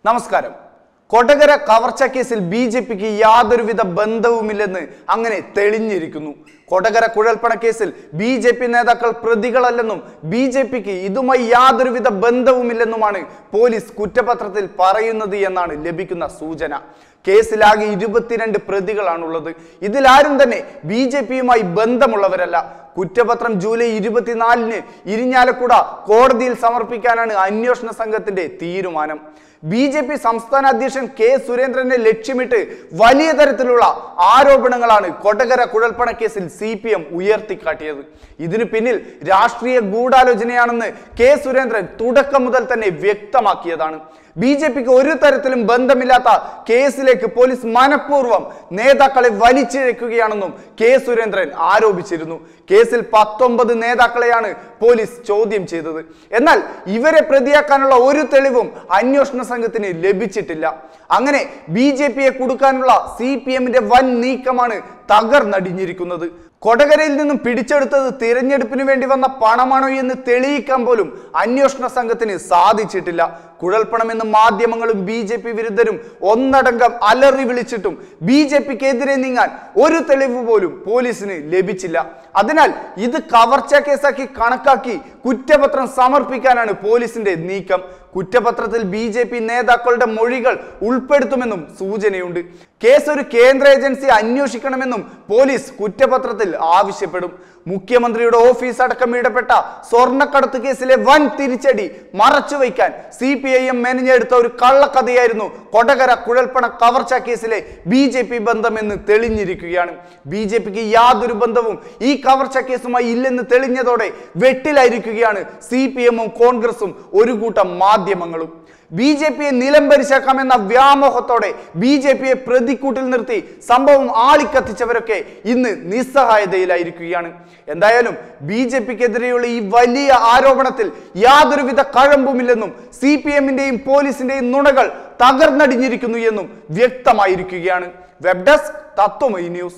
നമസ്കാരം കൊടകര കവർച്ച കേസിൽ ബി ജെ പിക്ക് യാതൊരുവിധ ബന്ധവുമില്ലെന്ന് അങ്ങനെ തെളിഞ്ഞിരിക്കുന്നു കൊടകര കുഴൽപ്പണ കേസിൽ ബി ജെ പി നേതാക്കൾ പ്രതികളല്ലെന്നും ബി ജെ പിക്ക് ഇതുമായി യാതൊരുവിധ ബന്ധവുമില്ലെന്നുമാണ് പോലീസ് കുറ്റപത്രത്തിൽ പറയുന്നത് എന്നാണ് ലഭിക്കുന്ന സൂചന കേസിലാകെ ഇരുപത്തിരണ്ട് പ്രതികളാണുള്ളത് ഇതിലാരും തന്നെ ബി ജെ പിയുമായി ബന്ധമുള്ളവരല്ല കുറ്റപത്രം ജൂലൈ ഇരുപത്തിനാലിന് ഇരിഞ്ഞാലക്കുട കോടതിയിൽ സമർപ്പിക്കാനാണ് അന്വേഷണ സംഘത്തിന്റെ തീരുമാനം ബി ജെ പി സംസ്ഥാന അധ്യക്ഷൻ കെ സുരേന്ദ്രനെ ലക്ഷ്യമിട്ട് വലിയ തരത്തിലുള്ള ആരോപണങ്ങളാണ് കൊടകര കുഴൽപ്പണ കേസിൽ സി പി എം ഉയർത്തിക്കാട്ടിയത് ഇതിനു പിന്നിൽ രാഷ്ട്രീയ ഗൂഢാലോചനയാണെന്ന് കെ സുരേന്ദ്രൻ തുടക്കം മുതൽ തന്നെ വ്യക്തമാക്കിയതാണ് ബി ജെ പിക്ക് ഒരു തരത്തിലും ബന്ധമില്ലാത്ത കേസിലേക്ക് പോലീസ് മനഃപൂർവ്വം നേതാക്കളെ വലിച്ചിഴക്കുകയാണെന്നും കെ സുരേന്ദ്രൻ ആരോപിച്ചിരുന്നു കേസിൽ പത്തൊമ്പത് നേതാക്കളെയാണ് പോലീസ് ചോദ്യം ചെയ്തത് എന്നാൽ ഇവരെ പ്രതിയാക്കാനുള്ള ഒരു തെളിവും അന്വേഷണ സംഘത്തിന് ലഭിച്ചിട്ടില്ല അങ്ങനെ ബി ജെ പിയെ കൊടുക്കാനുള്ള സി പി എമ്മിന്റെ വൻ നീക്കമാണ് തകർന്നടിഞ്ഞിരിക്കുന്നത് കൊടകരയിൽ നിന്നും പിടിച്ചെടുത്തത് തിരഞ്ഞെടുപ്പിന് വേണ്ടി വന്ന പണമാണോ എന്ന് തെളിയിക്കാൻ പോലും അന്വേഷണ സംഘത്തിന് സാധിച്ചിട്ടില്ല കുഴൽപ്പണമെന്ന് മാധ്യമങ്ങളും ബി ജെ പി വിരുദ്ധരും ഒന്നടങ്കം അലറി വിളിച്ചിട്ടും ബി ജെ പിക്കെതിരെ നീങ്ങാൻ ഒരു തെളിവ് പോലും പോലീസിന് ലഭിച്ചില്ല അതിനാൽ ഇത് കവർച്ച കേസാക്കി കണക്കാക്കി കുറ്റപത്രം സമർപ്പിക്കാനാണ് പോലീസിന്റെ നീക്കം കുറ്റപത്രത്തിൽ ബി ജെ പി നേതാക്കളുടെ മൊഴികൾ ഉൾപ്പെടുത്തുമെന്നും സൂചനയുണ്ട് കേസ് ഒരു കേന്ദ്ര ഏജൻസി അന്വേഷിക്കണമെന്നും പോലീസ് കുറ്റപത്രത്തിൽ ആവശ്യപ്പെടും മുഖ്യമന്ത്രിയുടെ ഓഫീസ് അടക്കം ഇടപെട്ട സ്വർണ്ണക്കടത്ത് കേസിലെ വൻ തിരിച്ചടി മറച്ചുവെക്കാൻ സി പി ഐ എം മെനഞ്ഞെടുത്ത ഒരു കള്ളക്കഥയായിരുന്നു കൊടകര കുഴൽപ്പണ കവർച്ച കേസിലെ ബി ജെ പി ബന്ധമെന്ന് തെളിഞ്ഞിരിക്കുകയാണ് ബി ജെ പിക്ക് യാതൊരു ബന്ധവും ഈ കവർച്ച കേസുമായി ഇല്ലെന്ന് തെളിഞ്ഞതോടെ വെട്ടിലായിരിക്കുകയാണ് സി പി എമ്മും കോൺഗ്രസും ഒരു കൂട്ടം മാധ്യമങ്ങളും ബി ജെ പിയെ നിലംപരിശാക്കാമെന്ന വ്യാമോഹത്തോടെ ബി ജെ പിയെ പ്രതിക്കൂട്ടിൽ നിർത്തി സംഭവം ആളിക്കത്തിച്ചവരൊക്കെ ഇന്ന് നിസ്സഹായതയിലായിരിക്കുകയാണ് എന്തായാലും ബി ജെ പിക്കെതിരെയുള്ള ഈ വലിയ ആരോപണത്തിൽ യാതൊരുവിധ കഴമ്പുമില്ലെന്നും സി പി എമ്മിന്റെയും പോലീസിന്റെയും നുണകൾ തകർന്നടിഞ്ഞിരിക്കുന്നു എന്നും വ്യക്തമായിരിക്കുകയാണ് web desk Tatwamayi news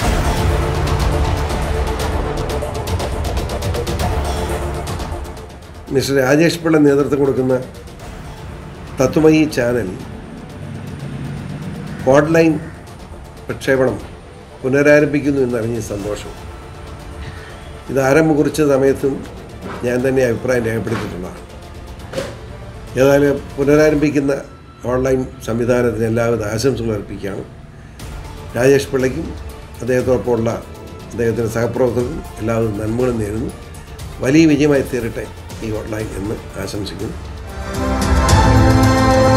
mister Rajesh Pillai നേതൃത്വം കൊടുക്കുന്ന തത്വമയി ചാനൽ ഓൺലൈൻ പ്രക്ഷേപണം പുനരാരംഭിക്കുന്നു എന്നറിഞ്ഞ സന്തോഷം ഇത് ആരംഭം കുറിച്ച സമയത്തും ഞാൻ തന്നെ അഭിപ്രായം രേഖപ്പെടുത്തിയിട്ടുള്ളതാണ് ഏതായാലും പുനരാരംഭിക്കുന്ന ഓൺലൈൻ സംവിധാനത്തിന് എല്ലാവിധ ആശംസകൾ അർപ്പിക്കുകയാണ് രാജേഷ് പിള്ളയ്ക്കും അദ്ദേഹത്തോടൊപ്പമുള്ള അദ്ദേഹത്തിൻ്റെ സഹപ്രവർത്തകർക്കും എല്ലാവിധ നന്മകളും നേരുന്നു വലിയ വിജയമായി തീരട്ടെ ഈ ഓൺലൈൻ എന്ന് ആശംസിക്കുന്നു